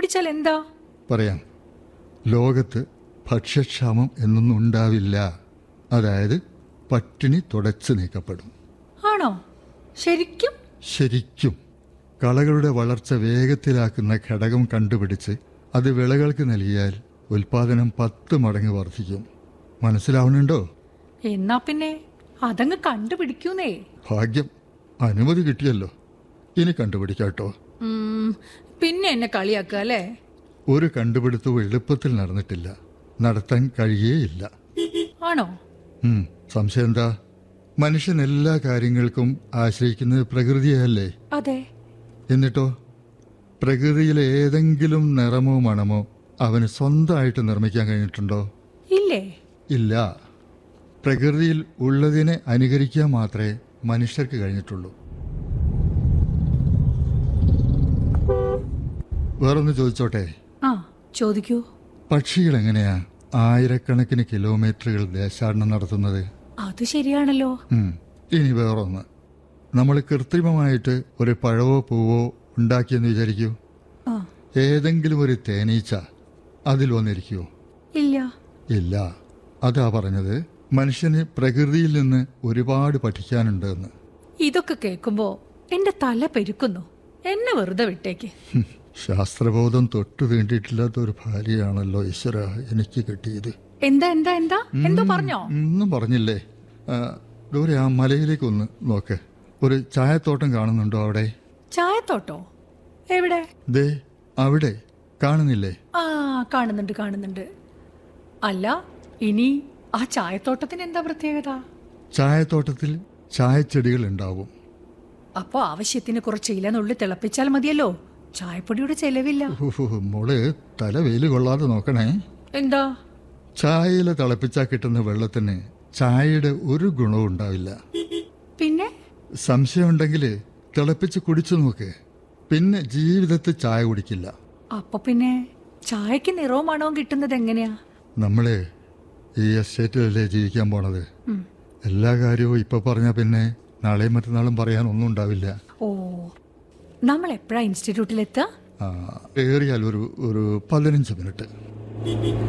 കണ്ടുപിടിച്ചാൽ എന്താ പറയാം ലോകത്ത് ഭക്ഷ്യക്ഷാമം എന്നൊന്നും ഉണ്ടാവില്ല അതായത് പട്ടിണി തുടച്ചു നീക്കപ്പെടും ആണോ ശരിക്കും ശരിക്കും കളകളുടെ വളർച്ച വേഗത്തിലാക്കുന്ന ഘടകം കണ്ടുപിടിച്ച് അത് വിളകൾക്ക് നൽകിയാൽ ഉൽപാദനം പത്ത് മടങ്ങ് വർദ്ധിക്കും മനസ്സിലാവുന്നുണ്ടോ എന്നാ പിന്നെ അതങ്ങ് കണ്ടുപിടിക്കൂന്നേ ഭാഗ്യം അനുമതി കിട്ടിയല്ലോ ഇനി കണ്ടുപിടിക്കാട്ടോ ഉം, പിന്നെ എന്നെ കളിയാക്കുക അല്ലേ ഒരു കണ്ടുപിടുത്തവും എളുപ്പത്തിൽ നടന്നിട്ടില്ല നടത്താൻ കഴിയേയില്ല ആണോ ഉം, സംശയം എന്താ മനുഷ്യൻ എല്ലാ കാര്യങ്ങൾക്കും ആശ്രയിക്കുന്നത് പ്രകൃതിയല്ലേ അതെ എന്നിട്ടോ പ്രകൃതിയിലെ ഏതെങ്കിലും നിറമോ മണമോ അവന് സ്വന്തമായിട്ട് നിർമ്മിക്കാൻ കഴിഞ്ഞിട്ടുണ്ടോ ഇല്ലേ ഇല്ല പ്രകൃതിയിൽ ഉള്ളതിനെ അനുകരിക്കാൻ മാത്രമേ മനുഷ്യർക്ക് കഴിഞ്ഞിട്ടുള്ളൂ വേറൊന്ന് ചോദിച്ചോട്ടെ ആ ചോദിക്കൂ പക്ഷികൾ എങ്ങനെയാ ആയിരക്കണക്കിന് കിലോമീറ്ററുകൾ ദേശാടനം നടത്തുന്നത് അത് ശരിയാണല്ലോ ഉം. ഇനി വേറൊന്ന് നമ്മൾ കൃത്രിമമായിട്ട് ഒരു പഴവോ പൂവോ ഉണ്ടാക്കിയെന്ന് വിചാരിക്കൂ ആ ഏതെങ്കിലും ഒരു തേനീച്ച അതിൽ വന്നിരിക്കുമോ ഇല്ല ഇല്ല അതാ പറഞ്ഞത് മനുഷ്യന് പ്രകൃതിയിൽ നിന്ന് ഒരുപാട് പഠിക്കാനുണ്ട് എന്ന് ഇതൊക്കെ കേൾക്കുമ്പോ എന്റെ തല പെരുക്കുന്നു എന്നെ വെറുതെ വിട്ടേക്ക് ഹും, ശാസ്ത്രബോധം തൊട്ടു തീണ്ടിയിട്ടില്ലാത്ത ഒരു ഭാര്യയാണല്ലോ ഈശ്വര എനിക്ക് കിട്ടിയത് എന്താ എന്താ എന്താ എന്തോ പറഞ്ഞോ ഒന്നും പറഞ്ഞില്ലേ ആ, ദൂരെ ആ മലയിലേക്ക് ഒന്ന് നോക്ക് ഒരു ചായത്തോട്ടം കാണുന്നുണ്ടോ അവിടെ ചായത്തോട്ടോ എവിടെ ദേ അവിടെ കാണുന്നില്ലേ ആ കാണുന്നുണ്ട് കാണുന്നുണ്ട് അല്ല ഇനി ആ ചായത്തോട്ടത്തിന് എന്താ പ്രത്യേകത ചായത്തോട്ടത്തിൽ ചായച്ചെടികൾ ഉണ്ടാവും അപ്പോ ആവശ്യത്തിന് കുറച്ച് ഇലനുള്ളിൽ തിളപ്പിച്ചാൽ മതിയല്ലോ ചായപ്പൊടിയുടെ ചെലവില്ല ഉഹ്, മോള് തല വെയിൽ കൊള്ളാതെ നോക്കണേ എന്താ ചായയില തിളപ്പിച്ചാൽ കിട്ടുന്ന വെള്ളത്തിന് ചായയുടെ ഒരു ഗുണവും ഉണ്ടാവില്ല പിന്നെ സംശയമുണ്ടെങ്കിൽ തിളപ്പിച്ച് കുടിച്ചു നോക്ക് പിന്നെ ജീവിതത്തിൽ ചായ കുടിക്കില്ല അപ്പൊ പിന്നെ ചായക്ക് നിറവും മണവും കിട്ടുന്നത് എങ്ങനെയാ നമ്മൾ ഈ എസ്റ്റേറ്റിലല്ലേ ജീവിക്കാൻ പോണത് എല്ലാ കാര്യവും ഇപ്പൊ പറഞ്ഞാൽ പിന്നെ നാളെയും മറ്റന്നാളും പറയാൻ ഒന്നും ഉണ്ടാവില്ല ഓ നമ്മൾ എപ്പോഴാ ഇൻസ്റ്റിറ്റ്യൂട്ടിലെത്തുക ആ, ഏറിയാൽ ഒരു ഒരു പതിനഞ്ച് മിനിറ്റ്